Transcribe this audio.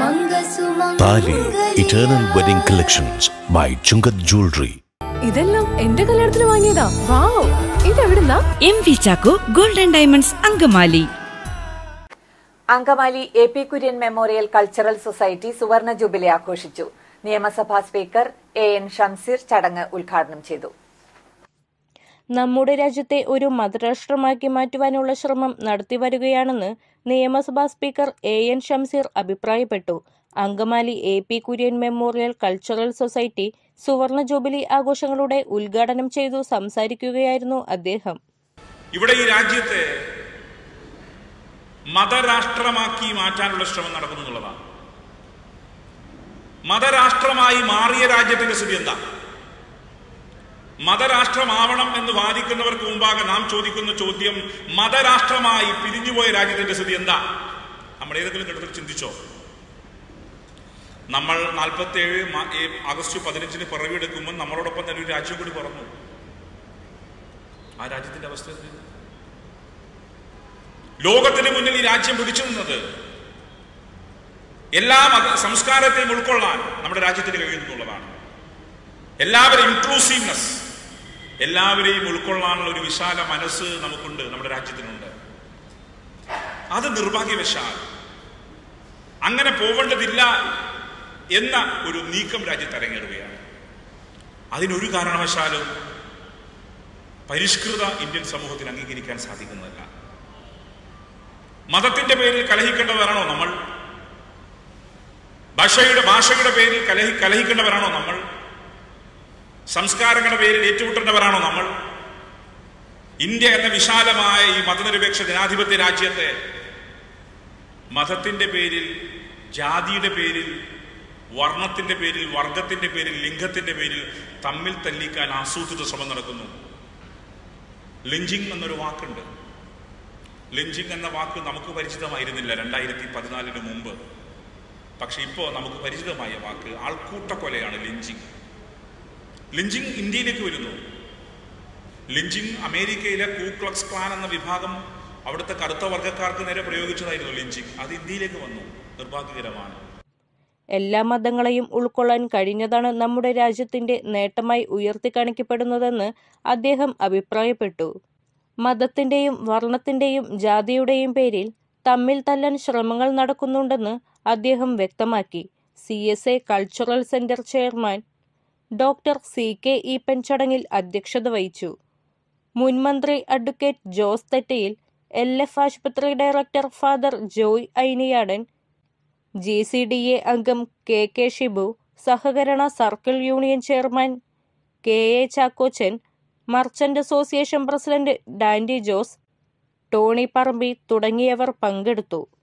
താലി eternal wedding collections by Chungath jewellery ഇതെല്ലാം എന്റെ കല്യാണത്തിന് വാങ്ങിയതാ വാവ് ഇതെവിടുന്നാ M V Chacko golden diamonds Angamaly Angamaly A P Kurian memorial cultural society സുവർണ ജൂബിലി ആഘോഷിച്ചു നിയമസഭാ സ്പീക്കർ എ എൻ ഷംസീർ ചടങ്ങ് ഉദ്ഘാടനം ചെയ്തു നമ്മുടെ രാജ്യത്തെ ഒരു മതരാഷ്ട്രമാക്കി മാറ്റുവാനുള്ള ശ്രമം നടത്തിവരികയാണെന്ന് നിയമസഭാ സ്പീക്കർ എ എൻ ഷംസീർ അഭിപ്രായപ്പെട്ടു Angamaly A P Kurian memorial cultural society സുവർണ ജൂബിലി ആഘോഷങ്ങളുടെ ഉദ്ഘാടനം ചെയ്തു സംസാരിക്കുകയായിരുന്നു അദ്ദേഹം ഇവിടെ ഈ രാജ്യത്തെ മതരാഷ്ട്രമാക്കി മാറ്റാനുള്ള ശ്രമം നടക്കുന്നു എന്നുള്ളതാണ് മതരാഷ്ട്രമായി മാറിയ രാജ്യത്തിന്റെ സ്ഥിതി എന്താ മതരാഷ്ട്രമാവണം എന്ന് വാദിക്കുന്നവർക്ക് മുമ്പാകെ നാം ചോദിക്കുന്ന ചോദ്യം മതരാഷ്ട്രമായി പിരിഞ്ഞുപോയ രാജ്യത്തിന്റെ സ്ഥിതി എന്താ നമ്മൾ ഏതെങ്കിലും ഘട്ടത്തിൽ ചിന്തിച്ചോ നമ്മൾ നാൽപ്പത്തി ഏഴ് ആഗസ്റ്റ് പതിനഞ്ചിന് പിറവിയെടുക്കുമ്പോൾ നമ്മളോടൊപ്പം തന്നെ ഒരു രാജ്യം കൂടി പറഞ്ഞു ആ രാജ്യത്തിന്റെ അവസ്ഥ എന്ത്? ലോകത്തിന് മുന്നിൽ ഈ രാജ്യം പിടിച്ചു നിന്നത് എല്ലാ മത സംസ്കാരത്തെയും ഉൾക്കൊള്ളാൻ നമ്മുടെ രാജ്യത്തിന് കഴിയുന്നുള്ളതാണ് എല്ലാവരും ഇൻക്ലൂസീവ്നെസ് എല്ലാവരെയും ഉൾക്കൊള്ളാനുള്ള ഒരു വിശാല മനസ്സ് നമുക്കുണ്ട് നമ്മുടെ രാജ്യത്തിനുണ്ട് അത് നിർഭാഗ്യവശാൽ അങ്ങനെ പോവേണ്ടതില്ല എന്ന ഒരു നീക്കം രാജ്യത്ത് അരങ്ങേറുകയാണ് അതിനൊരു കാരണവശാലും പരിഷ്കൃത ഇന്ത്യൻ സമൂഹത്തിന് അംഗീകരിക്കാൻ സാധിക്കുന്നതല്ല മതത്തിന്റെ പേരിൽ കലഹിക്കേണ്ടവരാണോ നമ്മൾ ഭാഷയുടെ ഭാഷയുടെ പേരിൽ കലഹി കലഹിക്കേണ്ടവരാണോ നമ്മൾ സംസ്കാരങ്ങളുടെ പേരിൽ ഏറ്റുമുട്ടേണ്ടവരാണോ നമ്മൾ ഇന്ത്യ എന്ന വിശാലമായ ഈ മതനിരപേക്ഷ ജനാധിപത്യ രാജ്യത്തെ മതത്തിന്റെ പേരിൽ ജാതിയുടെ പേരിൽ വർണ്ണത്തിന്റെ പേരിൽ വർഗത്തിന്റെ പേരിൽ ലിംഗത്തിന്റെ പേരിൽ തമ്മിൽ തല്ലിക്കാൻ ആസൂത്രിത ശ്രമം നടക്കുന്നു ലിഞ്ചിങ് എന്നൊരു വാക്കുണ്ട് ലിഞ്ചിങ് എന്ന വാക്ക് നമുക്ക് പരിചിതമായിരുന്നില്ല രണ്ടായിരത്തി പതിനാലിന് മുമ്പ് പക്ഷെ ഇപ്പോൾ നമുക്ക് പരിചിതമായ വാക്ക് ആൾക്കൂട്ട കൊലയാണ് ലിഞ്ചിങ് ലിഞ്ചിങ് ഇന്ത്യയിലേക്ക് വരുന്നു ലിഞ്ചിങ് അമേരിക്കയിലെ കൂക്ലക്സ് ക്ലാൻ എന്ന വിഭാഗം അവിടുത്തെ കറുത്ത വർഗ്ഗക്കാർക്ക് നേരെ പ്രയോഗിച്ചതായിരുന്നു ലിഞ്ചിങ് അത് ഇന്ത്യയിലേക്ക് വന്നു നിർഭാഗ്യകരമാണ് എല്ലാ മതങ്ങളെയും ഉൾക്കൊള്ളാൻ കഴിഞ്ഞതാണ് നമ്മുടെ രാജ്യത്തിന്റെ നേട്ടമായി ഉയർത്തിക്കാണിക്കപ്പെടുന്നതെന്ന് അദ്ദേഹം അഭിപ്രായപ്പെട്ടു മതത്തിന്റെയും വർണ്ണത്തിന്റെയും ജാതിയുടെയും പേരിൽ തമ്മിൽ തല്ലാൻ ശ്രമങ്ങൾ നടക്കുന്നുണ്ടെന്ന് അദ്ദേഹം വ്യക്തമാക്കി C S A cultural centre chairman doctor C K Eapen ചടങ്ങിൽ അധ്യക്ഷത വഹിച്ചു മുൻമന്ത്രി advocate Jose Thettayil L F ആശുപത്രി director father Joy Ainiyadan G C D A അംഗം കെ കെ ഷിബു സഹകരണ circle union chairman K A Chackochan merchant association president Dandy Jose Tony Parambi തുടങ്ങിയവർ പങ്കെടുത്തു